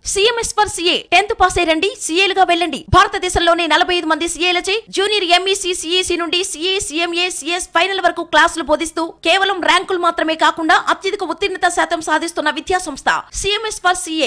CMS for CA tenth pass అయ్యండి సీఏలుగా వెళ్ళండి భారతదేశంలోనే నలభై ఐదు మంది సీఏలచే జూనియర్ ఎంఈసీ సిఈసి నుండి సిఏ సిఎంఏ సిఎస్ ఫైనల్ వరకు క్లాసులు బోధిస్తూ కేవలం ర్యాంకులు మాత్రమే కాకుండా అత్యధిక ఉత్తీర్ణత శాతం సాధిస్తున్న విద్యా సంస్థ సిఎంఎస్ ఫర్ సిఏ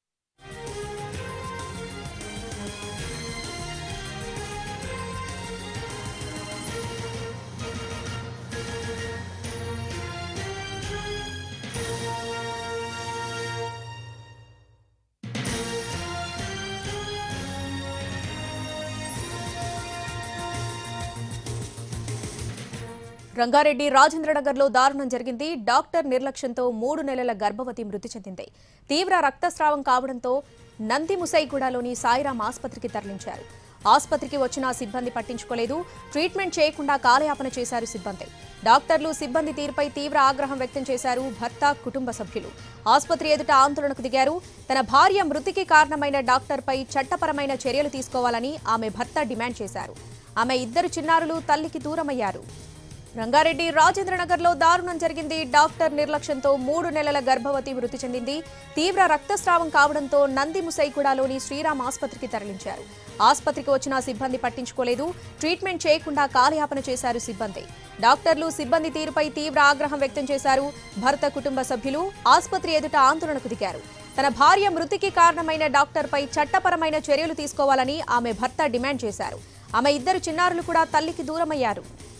రంగారెడ్డి రాజేంద్రనగర్లో దారుణం జరిగింది డాక్టర్ నిర్లక్ష్యంతో మూడు నెలల గర్భవతి మృతి చెందింది తీవ్ర రక్తస్రావం కావడంతో నంది ముసైగూడలోని సాయిరాం ఆసుపత్రికి తరలించారు ఆసుపత్రికి వచ్చిన సిబ్బంది పట్టించుకోలేదు ట్రీట్మెంట్ చేయకుండా కాలయాపన చేశారు సిబ్బంది డాక్టర్లు సిబ్బంది తీరుపై తీవ్ర ఆగ్రహం వ్యక్తం చేశారు భర్త కుటుంబ సభ్యులు ఆసుపత్రి ఎదుట ఆందోళనకు దిగారు తన భార్య మృతికి కారణమైన డాక్టర్పై చట్టపరమైన చర్యలు తీసుకోవాలని ఆమె భర్త డిమాండ్ చేశారు ఆమె ఇద్దరు చిన్నారులు తల్లికి దూరమయ్యారు రంగారెడ్డి రాజేంద్రనగర్లో దారుణం జరిగింది డాక్టర్ నిర్లక్ష్యంతో మూడు నెలల గర్భవతి మృతి చెందింది తీవ్ర రక్తస్రావం కావడంతో నంది ముసైగూడలోని శ్రీరామ్ ఆసుపత్రికి తరలించారు ఆసుపత్రికి వచ్చిన సిబ్బంది పట్టించుకోలేదు ట్రీట్మెంట్ చేయకుండా కాలయాపన చేశారు సిబ్బంది డాక్టర్లు సిబ్బంది తీరుపై తీవ్ర ఆగ్రహం వ్యక్తం చేశారు భర్త కుటుంబ సభ్యులు ఆసుపత్రి ఎదుట ఆందోళనకు దిగారు తన భార్య మృతికి కారణమైన డాక్టర్పై చట్టపరమైన చర్యలు తీసుకోవాలని ఆమె భర్త డిమాండ్ చేశారు ఆమె ఇద్దరు చిన్నారులు కూడా తల్లికి దూరమయ్యారు